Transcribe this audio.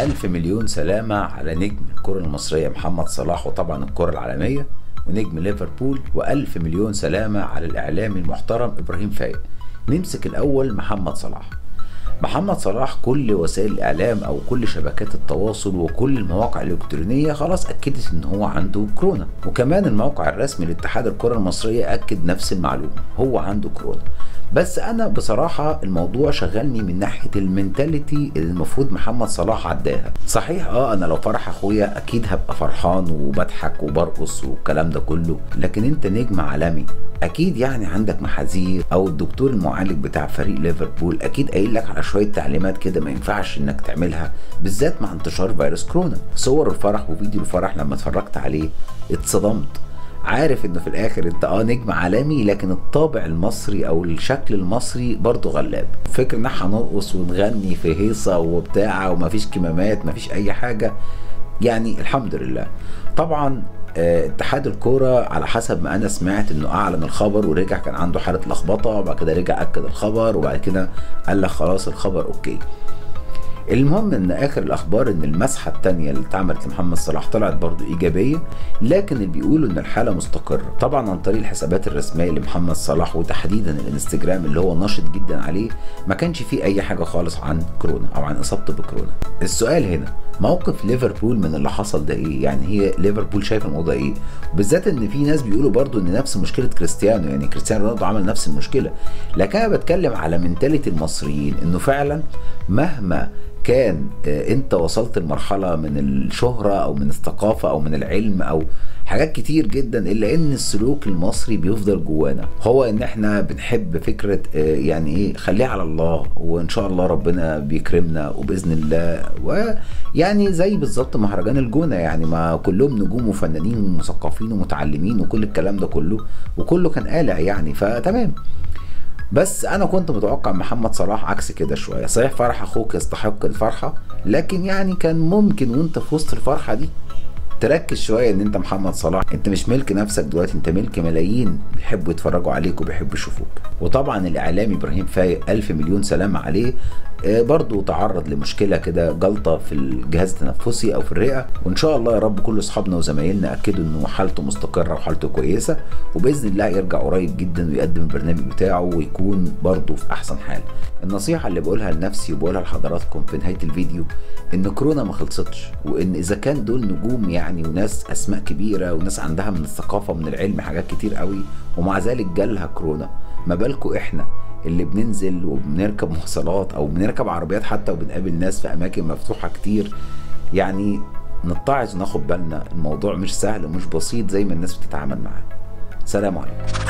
ألف مليون سلامة على نجم الكرة المصرية محمد صلاح وطبعا الكرة العالمية ونجم ليفربول وألف مليون سلامة على الإعلامي المحترم إبراهيم فايق نمسك الأول محمد صلاح محمد صلاح كل وسائل الإعلام أو كل شبكات التواصل وكل المواقع الإلكترونية خلاص أكدت إن هو عنده كورونا وكمان الموقع الرسمي لاتحاد الكرة المصرية أكد نفس المعلومة هو عنده كورونا بس انا بصراحه الموضوع شغلني من ناحيه المينتاليتي اللي المفروض محمد صلاح عداها صحيح اه انا لو فرح اخويا اكيد هبقى فرحان وبضحك وبرقص والكلام ده كله لكن انت نجم عالمي اكيد يعني عندك محاذير او الدكتور المعالج بتاع فريق ليفربول اكيد قايل لك على شويه تعليمات كده ما ينفعش انك تعملها بالذات مع انتشار فيروس كورونا صور الفرح وفيديو الفرح لما اتفرجت عليه اتصدمت عارف انه في الاخر انت اه نجم عالمي لكن الطابع المصري او الشكل المصري برضه غلاب فكر ان احنا هنرقص ونغني في هيصه وبتاع ومفيش كمامات مفيش اي حاجه يعني الحمد لله طبعا آه، اتحاد الكوره على حسب ما انا سمعت انه اعلن الخبر ورجع كان عنده حاله لخبطه وبعد كده رجع اكد الخبر وبعد كده قال لك خلاص الخبر اوكي المهم ان اخر الاخبار ان المسحه الثانيه اللي اتعملت لمحمد صلاح طلعت برضو ايجابيه لكن اللي بيقولوا ان الحاله مستقره طبعا عن طريق الحسابات الرسميه لمحمد صلاح وتحديدا الانستجرام اللي هو ناشط جدا عليه ما كانش فيه اي حاجه خالص عن كورونا او عن اصابته بكورونا السؤال هنا موقف ليفربول من اللي حصل ده ايه يعني هي ليفربول شايف الموضوع ايه بالذات ان في ناس بيقولوا برضو ان نفس مشكله كريستيانو يعني كريستيانو رونالدو عمل نفس المشكله لكن انا بتكلم على منتاليتي المصريين انه فعلا مهما كان آه، انت وصلت لمرحله من الشهره او من الثقافه او من العلم او حاجات كتير جدا الا ان السلوك المصري بيفضل جوانا هو ان احنا بنحب فكره آه، يعني ايه خليها على الله وان شاء الله ربنا بيكرمنا وباذن الله ويعني زي بالظبط مهرجان الجونه يعني ما كلهم نجوم وفنانين ومثقفين ومتعلمين وكل الكلام ده كله وكله كان قالع يعني فتمام بس انا كنت متوقع محمد صلاح عكس كده شويه صحيح فرح اخوك يستحق الفرحه لكن يعني كان ممكن وانت في وسط الفرحه دي تركز شويه ان انت محمد صلاح انت مش ملك نفسك دلوقتي انت ملك ملايين بيحبوا يتفرجوا عليك وبيحبوا يشوفوك وطبعا الاعلامي ابراهيم فايق الف مليون سلام عليه آه، برضو تعرض لمشكله كده جلطه في الجهاز التنفسي او في الرئه وان شاء الله يا رب كل اصحابنا وزمايلنا اكدوا انه حالته مستقره وحالته كويسه وباذن الله يرجع قريب جدا ويقدم البرنامج بتاعه ويكون برضو في احسن حال النصيحه اللي بقولها لنفسي وبقولها لحضراتكم في نهايه الفيديو ان كورونا ما خلصتش وان اذا كان دول نجوم يعني وناس اسماء كبيره وناس عندها من الثقافه ومن العلم حاجات كتير قوي ومع ذلك جالها كورونا ما بالكم احنا اللي بننزل وبنركب مواصلات او بنركب عربيات حتى وبنقابل ناس في اماكن مفتوحه كتير يعني نتعظ وناخد بالنا الموضوع مش سهل ومش بسيط زي ما الناس بتتعامل معاه سلام عليكم